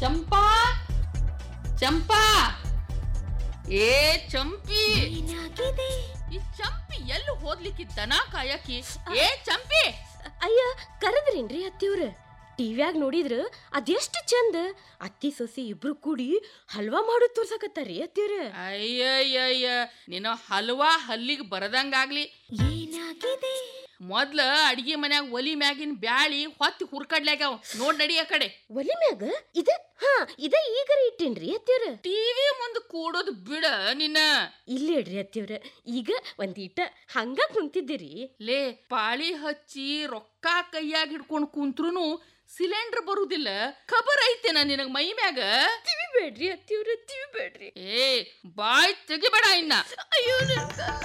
ಚಂಪಾ ಚಂಪಾ ಏ ಚಂಪಿ ಏನಾಗಿದೆ ಈ ಚಂಪಿ ಎಲ್ಲಿ ಹೋಗ್ಲಿಕ್ಕೆ ದನ ಕಾಯಕಿ ಏ ಚಂಪಿ ಅಯ್ಯ ಕರೆದ್ರೇನ್ರಿ ಅತ್ತಿಯವ್ರ ಟಿವ್ಯಾಗ ನೋಡಿದ್ರ ಅದೆಷ್ಟು ಚಂದ ಅತ್ತಿ ಸೊಸಿ ಇಬ್ರು ಕೂಡಿ ಹಲ್ವಾ ಮಾಡೋದ್ ತೋರ್ಸಕತ್ತಾರಿ ಅತ್ತಿಯವ್ರ ಅಯ್ಯಯ್ಯಯ್ಯ ನಿನ್ನ ಹಲ್ವಾ ಹಲ್ಲಿಗೆ ಬರದಂಗಾಗ್ಲಿ ಏನಾಗಿದೆ ಮೊದ್ಲ ಅಡಿಗೆ ಮನ್ಯಾಗ ಒಲಿ ಮ್ಯಾಗಿನ ಬ್ಯಾಳಿ ಹೊತ್ತಿ ಹುರ್ಕಡ್ಲಾಗ್ಯಾವ ನೋಡ್ ನಡಿ ಆ ಕಡೆ ಒಲಿ ಮ್ಯಾಗ ಇದ ಹಾ ಇದ ಈಗರ ಇಟ್ಟೇನ್ರಿ ಅತ್ತಿಯವ್ರ ಟಿವಿ ಮುಂದ್ ಕೂಡೋದು ಬಿಡ ನಿನ್ನ ಇಲ್ಲೇಡ್ರಿ ಅತ್ತಿಯವ್ರ ಈಗ ಒಂದೀಟ ಹಂಗ ಕುಂತಿದ್ದೀರಿ ಲೇ ಪಾಳಿ ಹಚ್ಚಿ ರೊಕ್ಕ ಕೈಯಾಗ ಹಿಡ್ಕೊಂಡು ಕುಂತ್ರುನು ಸಿಲಿಂಡರ್ ಬರುದಿಲ್ಲ ಖಬರ್ ಐತೆನ ನಿನಗ ಮೈ ಮ್ಯಾಗ ತಿವಿ ಬೇಡ್ರಿ ಅತ್ತಿಯವ್ರ ತಿವಿ ಬೇಡ್ರಿ ಏ ಬಾಯ್ ತೆಗಿಬೇಡ ಇನ್ನ ಅಯ್ಯೋ ನನ್ ಕಾಲ.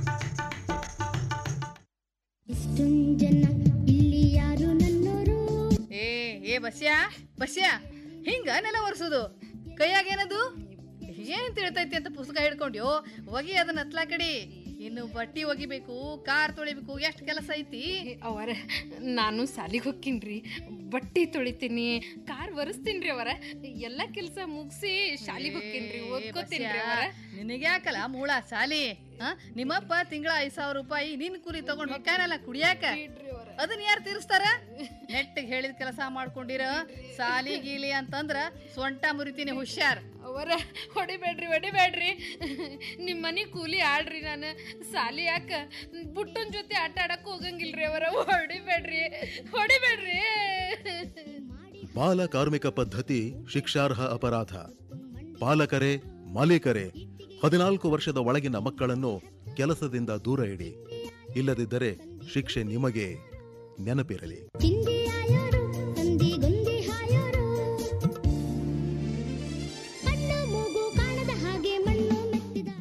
ಇಷ್ಟೊಂದ್ ಜನ ಇಲ್ಲಿ ಯಾರು ನನ್ನೋರು ಏ ಏ ಬಸ್ಯಾ ಬಸ್ಯಾ ಹಿಂಗ ನೆಲ ಒರೆಸೋದು ಕೈಯಾಗ ಏನದು ಏನ್ ತಿಳ್ತೈತಿ ಅಂತ ಪುಸ್ತಕ ಹಿಡ್ಕೊಂಡ್ಯೋ ಒಗಿ ಅದನ್ನ ಹತ್ಲಾ ಕಡಿ ಇನ್ನು ಬಟ್ಟಿ ಒಗಿಬೇಕು ಕಾರ್ ತೊಳಿಬೇಕು ಎಷ್ಟು ಕೆಲಸ ಐತಿ ಅವರ ನಾನು ಸಾಲಿಗೆ ಹೋಗ್ತೀನಿ ಬಟ್ಟೆ ತೊಳಿತೀನಿ ಕಾರ್ ಒರೆಸ್ತೀನಿ ರೀ ಅವರ ಎಲ್ಲ ಕೆಲಸ ಮುಗಿಸಿ ಶಾಲಿಗೆ ಹೋಗ್ತೀನಿ ಓದ್ಕೋತೀನಿ ರೀ ಅವರ ನಿನಗ್ಯಾಕಲ್ಲ ಮೂಳ ಸಾಲಿ ಆ? ನಿಮ್ಮಪ್ಪ ತಿಂಗಳ ಐದ್ ಸಾವಿರ ರೂಪಾಯಿ ನಿನ್ ಕುರಿ ತಗೊಂಡ್ ಹೊಕ್ಕಾನಲ್ಲ ಕುಡಿಯಾಕ ಅದನ್ನ ಯಾರು ತೀರಿಸ್ತಾರ ನೆಟ್ಟಿಗೆ ಹೇಳಿದ ಕೆಲಸ ಮಾಡ್ಕೊಂಡಿರ ಸಾಲಿ ಗೀಲಿ ಅಂತಂದ್ರ ಸೊಂಟ ಮುರಿತೀನಿ ಹುಷಾರ್ ಅವರ ಹೊಡಿಬೇಡ್ರಿ ಹೊಡಿಬೇಡ್ರಿ ನಿಮ್ಮ ಮನೆ ಕೂಲಿ ಆಡ್ರಿ ನಾನು ಸಾಲಿ ಯಾಕ ಬುಟ್ಟನ್ ಜೊತೆ ಆಟ ಆಡಕ್ ಹೋಗಂಗಿಲ್ರಿ ಅವರ ಹೊಡಿಬೇಡ್ರಿ ಹೊಡಿಬೇಡ್ರಿ ಬಾಲ ಕಾರ್ಮಿಕ ಪದ್ಧತಿ ಶಿಕ್ಷಾರ್ಹ ಅಪರಾಧ ಪಾಲಕರೇ ಮಾಲೀಕರೇ ಹದಿನಾಲ್ಕು ವರ್ಷದ ಒಳಗಿನ ಮಕ್ಕಳನ್ನು ಕೆಲಸದಿಂದ ದೂರ ಇಡಿ ಇಲ್ಲದಿದ್ದರೆ ಶಿಕ್ಷೆ ನಿಮಗೆ ನೆನಪಿರಲಿ ತಿಂಡಿ ಆಯೋರು ಸಂದಿಗೊಂದಿ ಹಾಯೋರು ಕಣ್ಣು ಮೂಗು ಕಾಣದ ಹಾಗೆ ಮಣ್ಣು ಮೆತ್ತಿದ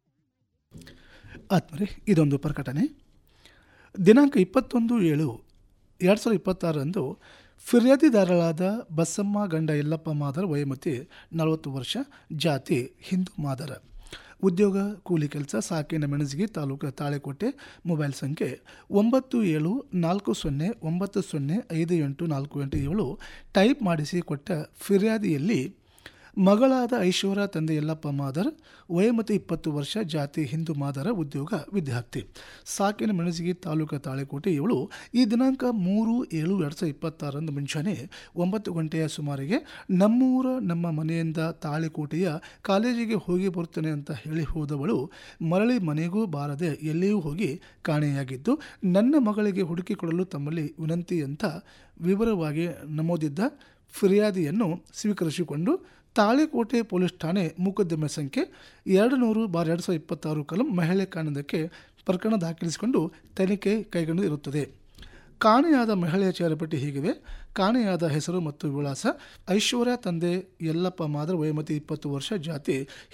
ಆತ್ಮರಿ ಇದೊಂದು ಪ್ರಕಟಣೆ ದಿನಾಂಕ ಇಪ್ಪತ್ತೊಂದು ಏಳು ಎರಡು ಸಾವಿರದ ಇಪ್ಪತ್ತಾರರಂದು ಫಿರ್ಯಾದಿದಾರರಾದ ಬಸಮ್ಮ ಗಂಡ ಯಲ್ಲಪ್ಪ ಮಾದರ್ ವಯೋಮತಿ ನಲವತ್ತು ವರ್ಷ ಜಾತಿ ಹಿಂದೂ ಮಾದರ ಉದ್ಯೋಗ ಕೂಲಿ ಕೆಲಸ ಸಾಕಿನ ಮೆಣಸಿಗೆ ತಾಲೂಕು ತಾಳೆಕೋಟೆ ಮೊಬೈಲ್ ಸಂಖ್ಯೆ ಒಂಬತ್ತು ಏಳು ನಾಲ್ಕು ಸೊನ್ನೆ ಒಂಬತ್ತು ಸೊನ್ನೆ ಐದು ಎಂಟು ನಾಲ್ಕು ಎಂಟು ಏಳು ಟೈಪ್ ಮಾಡಿಸಿ ಕೊಟ್ಟ ಫಿರ್ಯಾದಿಯಲ್ಲಿ ಮಗಳಾದ ಐಶ್ವರ್ಯ ತಂದೆ ಯಲ್ಲಪ್ಪ ಮಾದರ್ ವಯೋಮತಿ ಇಪ್ಪತ್ತು ವರ್ಷ ಜಾತಿ ಹಿಂದೂ ಮಾದರ ಉದ್ಯೋಗ ವಿದ್ಯಾರ್ಥಿ ಸಾಕಿನ ಮೆಣಸಿಗೆ ತಾಲೂಕು ತಾಳೆಕೋಟೆ ಇವಳು ಈ ದಿನಾಂಕ ಮೂರು ಏಳು ಎರಡು ಸಾವಿರದ ಇಪ್ಪತ್ತಾರರಂದು ಮುಂಜಾನೆ ಒಂಬತ್ತು ಗಂಟೆಯ ಸುಮಾರಿಗೆ ನಮ್ಮೂರ ನಮ್ಮ ಮನೆಯಿಂದ ತಾಳೆಕೋಟೆಯ ಕಾಲೇಜಿಗೆ ಹೋಗಿ ಬರುತ್ತೇನೆ ಅಂತ ಹೇಳಿ ಹೋದವಳು ಮರಳಿ ಮನೆಗೂ ಬಾರದೆ ಎಲ್ಲಿಯೂ ಹೋಗಿ ಕಾಣೆಯಾಗಿದ್ದು ನನ್ನ ಮಗಳಿಗೆ ಹುಡುಕಿಕೊಡಲು ತಮ್ಮಲ್ಲಿ ವಿನಂತಿ ಅಂತ ವಿವರವಾಗಿ ನಮೂದಿದ್ದ ಫಿರ್ಯಾದಿಯನ್ನು ಸ್ವೀಕರಿಸಿಕೊಂಡು ತಾಳೆಕೋಟೆ ಪೊಲೀಸ್ ಠಾಣೆ ಮೊಕದ್ದಮೆ ಸಂಖ್ಯೆ ಎರಡು ನೂರು ಬಾರ್ ಎರಡು ಸಾವಿರದ ಇಪ್ಪತ್ತಾರು ಕಲಂ ಮಹಿಳೆ ಕಾರಣದಕ್ಕೆ ಪ್ರಕರಣ ದಾಖಲಿಸಿಕೊಂಡು ತನಿಖೆ ಕೈಗೊಂಡು ಇರುತ್ತದೆ ಕಾಣೆಯಾದ ಮಹಿಳೆಯ ಚೇರಪಟ್ಟಿ ಹೀಗಿವೆ ಕಾಣೆಯಾದ ಹೆಸರು ಮತ್ತು ವಿಳಾಸ ಐಶ್ವರ್ಯ ತಂದೆ ಯಲ್ಲಪ್ಪ ಮಾದರ್ ವಯೋಮತಿ ಇಪ್ಪತ್ತು ವರ್ಷ ಜಾತಿ